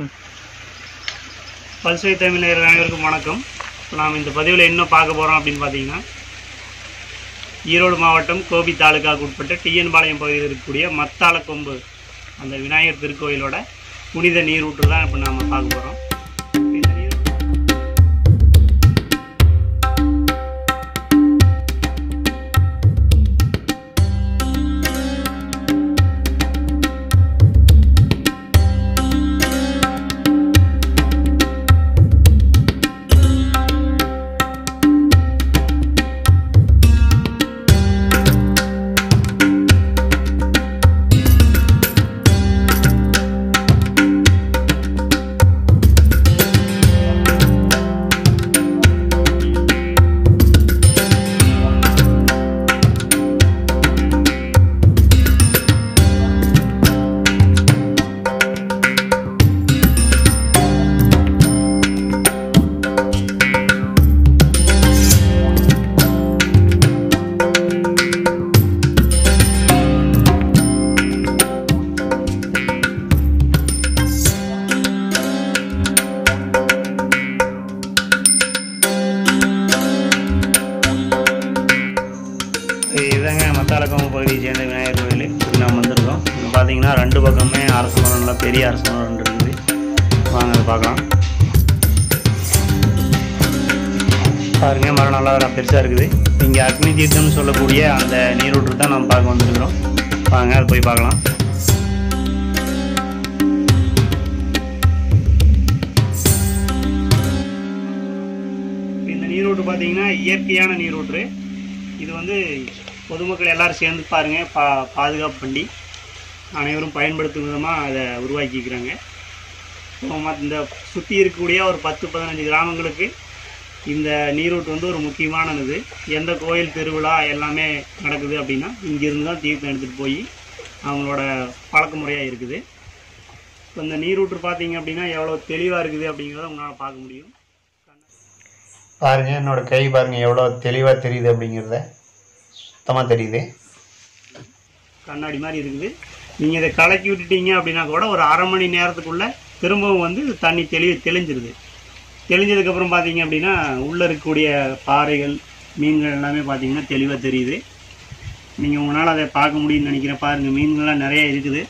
பல்சுவை தமிழர் அனைவருக்கும் வணக்கம் இப்போ நாம் இந்த பதிவில் என்ன பார்க்க போகிறோம் அப்படின்னு பார்த்தீங்கன்னா ஈரோடு மாவட்டம் கோபி தாலுகாவுக்கு உட்பட்ட டிஎன் பாளையம் பகுதியில் இருக்கக்கூடிய மத்தாள கொம்பு அந்த விநாயகர் திருக்கோயிலோட புனித நீரூற்று தான் இப்போ நாம் பார்க்க போகிறோம் இந்த நீரூற்று இதுதாங்க மத்தாலக்கோம்பு பகுதியை சேர்ந்த விநாயகர் கோயில் இதுக்கு நாம் வந்திருக்கோம் இங்கே பார்த்தீங்கன்னா ரெண்டு பக்கமே அரச மரம்ல பெரிய அரச மரம் ரெண்டு இருக்குது வாங்க அதை பார்க்கலாம் பாருங்க மரம் நல்லா பெருசாக இருக்குது இங்கே அக்னி தீர்த்தம்னு சொல்லக்கூடிய அந்த நீரூற்று தான் நம்ம பார்க்க வந்திருக்கிறோம் வாங்க அதை போய் பார்க்கலாம் இந்த நீரூற்று பார்த்தீங்கன்னா இயற்கையான நீரூற்று இது வந்து பொதுமக்கள் எல்லாரும் சேர்ந்து பாருங்க பா பாதுகாப்பு பண்ணி அனைவரும் பயன்படுத்தும் விதமாக அதை உருவாக்கிக்கிறாங்க இப்போ மத் இந்த சுற்றி இருக்கக்கூடிய ஒரு பத்து பதினஞ்சு கிராமங்களுக்கு இந்த நீரூற்று வந்து ஒரு முக்கியமானது எந்த கோயில் திருவிழா எல்லாமே நடக்குது அப்படின்னா இங்கிருந்து தான் தீர்த்தம் எடுத்துகிட்டு போய் அவங்களோட பழக்க முறையாக இருக்குது இப்போ இந்த நீரூற்று பார்த்தீங்க அப்படின்னா எவ்வளோ தெளிவாக இருக்குது அப்படிங்கிறத உங்களால் பார்க்க முடியும் பாருங்க என்னோட கை பாருங்க எவ்வளோ தெளிவாக தெரியுது அப்படிங்கிறத சுத்தமாக தெரியுது கண்ணாடி மாதிரி இருக்குது நீங்கள் இதை கலக்கி விட்டுட்டீங்க அப்படின்னா கூட ஒரு அரை மணி நேரத்துக்குள்ள திரும்பவும் வந்து தண்ணி தெளி தெளிஞ்சிருது தெளிஞ்சதுக்கப்புறம் பார்த்தீங்க அப்படின்னா உள்ளே இருக்கக்கூடிய பாறைகள் மீன்கள் எல்லாமே பார்த்தீங்கன்னா தெளிவாக தெரியுது நீங்கள் உங்களால் அதை பார்க்க முடியும்னு நினைக்கிறேன் பாருங்கள் மீன்கள்லாம் நிறைய இருக்குது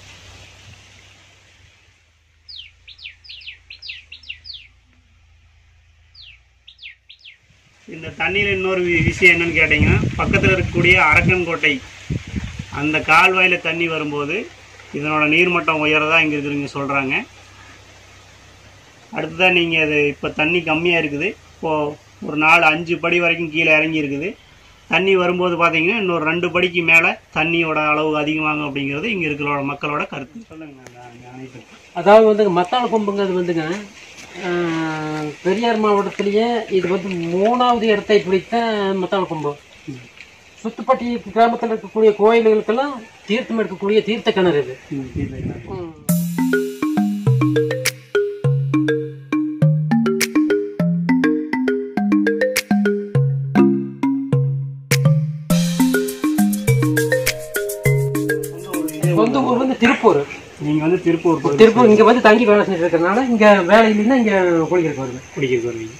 இந்த தண்ணியில் இன்னொரு வி- விஷயம் என்னன்னு கேட்டிங்கன்னா பக்கத்தில் இருக்கக்கூடிய அரக்கன்கோட்டை அந்த கால்வாயில் தண்ணி வரும்போது இதனோட நீர்மட்டம் உயரதா இங்கே இருக்கிறவங்க சொல்கிறாங்க அடுத்ததாக நீங்கள் அது இப்போ தண்ணி கம்மியாக இருக்குது இப்போது ஒரு நாலு அஞ்சு படி வரைக்கும் கீழே இறங்கி இருக்குது தண்ணி வரும்போது பார்த்தீங்கன்னா இன்னொரு ரெண்டு படிக்கு மேலே தண்ணியோட அளவு அதிகமாகும் அப்படிங்கிறது இங்கே இருக்கிற மக்களோட கருத்து சொல்லுங்க அனைத்து அதாவது வந்துங்க மத்தாள கொம்புங்கிறது வந்துங்க ஆஹ், பெரியார் மாவட்டத்திலேயே இது வந்து மூணாவது இடத்தை பிடித்த மத்தாள கொம்பு சுத்துப்பட்டி கிராமத்தில் இருக்கக்கூடிய கோயில்களுக்கெல்லாம் தீர்த்தம் எடுக்கக்கூடிய தீர்த்த கிணறு இது ம். சொந்த ஊர் வந்து திருப்பூர் நீங்கள் வந்து திருப்பூர் பகுதி திருப்பூர் இங்க வந்து தங்கி வேலை செஞ்சுட்டு இருக்கறனால இங்க வேலை இல்லைன்னா இங்க குளிக்கிறதுக்கு வருவேன் குடிக்கிறது வருவீங்க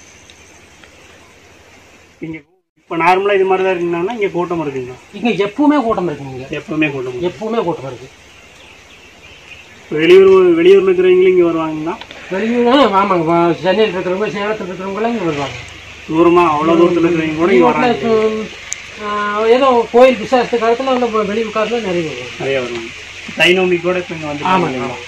இங்கே இப்போ நார்மலாக இது மாதிரி தான் இருக்குங்கன்னா இங்கே கூட்டம் இருக்குங்களா இங்க எப்பவுமே கூட்டம் இருக்குங்க இங்க எப்பவுமே கூட்டம் இருக்கு. எப்பவுமே கூட்டம் இருக்கு வெளியூர் வெளியூர்ல இருக்கிறவங்களும் இங்கே வருவாங்கன்னா வெளியூர் ஆமாங்க வா- சென்னையில் இருக்கிறவங்க சேலத்தில் இருக்கிறவங்க இங்க வருவாங்க தூரமா அவ்வளோ தூரத்தில் இருக்கிறவங்க கூட இங்கே வராங்க வெளியூர்ல, ஆஹ், ஏதோ கோயில் விசேஷத்து காலத்துல அந்த வெளியூர்காரில் நிறைய வருவாங்க நிறைய வருவாங்க தை நோம்பி கூட இப்போ இங்கே வந்து ஆமாங்க ஆமாம்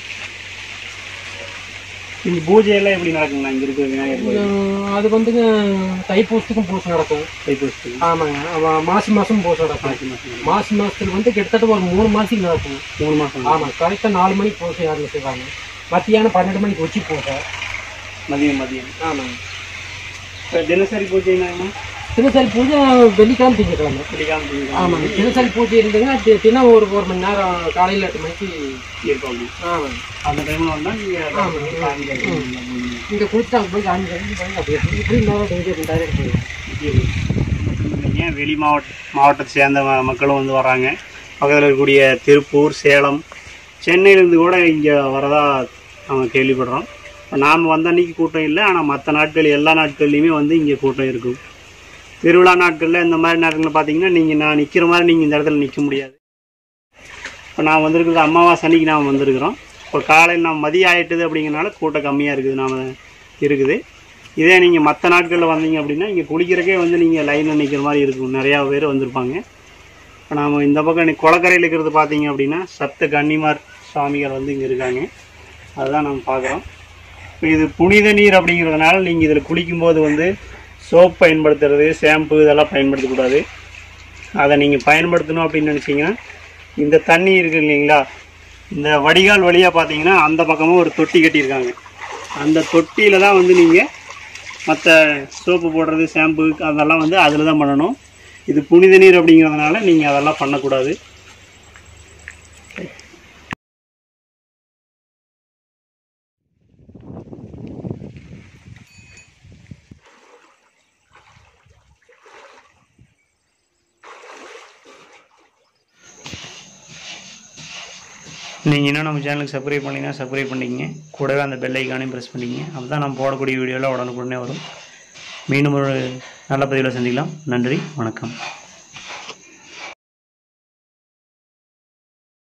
இந்த பூஜை எல்லாம் எப்படி நடக்குங்கண்ணா இங்கே இருக்கிற விநாயகர் கோயில் உம், அது வந்துங்க தைப்பூசத்துக்கும் பூசை நடக்கும் தைப்பூசத்துக்கு ஆமாங்க அவ- மாசி மாசம் பூசை நடக்கும் மாசி மாதம் மாசி மாசத்துல வந்து கிட்டத்தட்ட ஒரு மூணு மாசம் நடக்கும் மூணு மாதம் ஆமா கரெக்டாக நாலு மணிக்கு பூசை ஆரம்பிச்சிருவாங்க மத்தியானம் பன்னெண்டு மணிக்கு உச்சி பூசை மதியம் மதியம் ஆமாங்க இப்போ தினசரி பூஜைனாங்கண்ணா தினசரி பூஜை வெள்ளிக்கிழமை திங்கக்கிழமை பிடிக்காம பூஜை ஆமாங்க தினசரி பூஜை இருந்ததுன்னா தி- தினம் ஒரு ஒரு மணி நேரம் காலையில் எட்டு மணிக்கு இருக்கும் அப்படி ஆமாங்க அந்த டைமில் வந்தால் நீங்கள் ஆமாங்க. இங்கே குளிச்சு அங்கே போய் காமி கழிஞ்சு போய் அப்படியே இப்படி நேரம் டெய்லி ரெண்டாயிரம் போயிடும் ஏன் வெளி மாவட்ட மாவட்டத்தை சேர்ந்த ம- மக்களும் வந்து வராங்க பக்கத்தில் இருக்கக்கூடிய திருப்பூர் சேலம் சென்னையிலேருந்து கூட இங்கே வரதா நம்ம கேள்விப்படுறோம் இப்போ நாம் வந்த அன்னைக்கு கூட்டம் இல்லை ஆனால் மற்ற நாட்கள் எல்லா நாட்கள்லையுமே வந்து இங்கே கூட்டம் இருக்கும் திருவிழா நாட்களில் இந்த மாதிரி நேரங்களில் பார்த்தீங்கன்னா நீங்கள் நான் நிற்கிற மாதிரி நீங்கள் இந்த இடத்துல நிற்க முடியாது இப்போ நான் வந்திருக்கிறது அமாவாசை அன்னைக்கு நாம் வந்திருக்கிறோம் இப்போ காலையில் நான் மதியம் ஆயிட்டுது அப்படிங்கிறனால கூட்டம் கம்மியாக இருக்குது நாம் இருக்குது இதே நீங்கள் மற்ற நாட்களில் வந்தீங்க அப்படின்னா இங்கே குளிக்கிறக்கே வந்து நீங்கள் லைனில் நிற்கிற மாதிரி இருக்கும் நிறையா பேர் வந்திருப்பாங்க இப்போ நாம் இந்த பக்கம் நீ குளக்கரையில் இருக்கிறது பார்த்தீங்க அப்படின்னா சப்த கன்னிமார் சுவாமிகள் வந்து இங்கே இருக்காங்க அதுதான் நம்ம பார்க்குறோம் இப்போ இது புனித நீர் அப்படிங்கிறதுனால நீங்கள் இதில் குளிக்கும்போது வந்து சோப் பயன்படுத்துறது ஷாம்பு இதெல்லாம் பயன்படுத்தக்கூடாது அதை நீங்கள் பயன்படுத்தணும் அப்படின்னு நினச்சிங்கன்னா இந்த தண்ணி இருக்கு இல்லைங்களா இந்த வடிகால் வழியாக பார்த்தீங்கன்னா அந்த பக்கமும் ஒரு தொட்டி கட்டியிருக்காங்க அந்த தொட்டியில் தான் வந்து நீங்கள் மற்ற சோப்பு போடுறது ஷாம்பு அதெல்லாம் வந்து அதில் தான் பண்ணணும் இது புனித நீர் அப்படிங்கிறதுனால நீங்கள் அதெல்லாம் பண்ணக்கூடாது நீங்கள் இன்னும் நம்ம சேனலுக்கு சப்ஸ்கிரைப் பண்ணிங்கன்னா சப்ஸ்கிரைப் பண்ணிக்கங்க கூடவே அந்த பெல் ஐக்கானையும் ப்ரெஸ் பண்ணிக்கங்க அப்போ தான் நம்ம போடக்கூடிய வீடியோவில் உடனுக்குடனே வரும் மீண்டும் ஒரு நல்ல பதிவில் சந்திக்கலாம் நன்றி வணக்கம்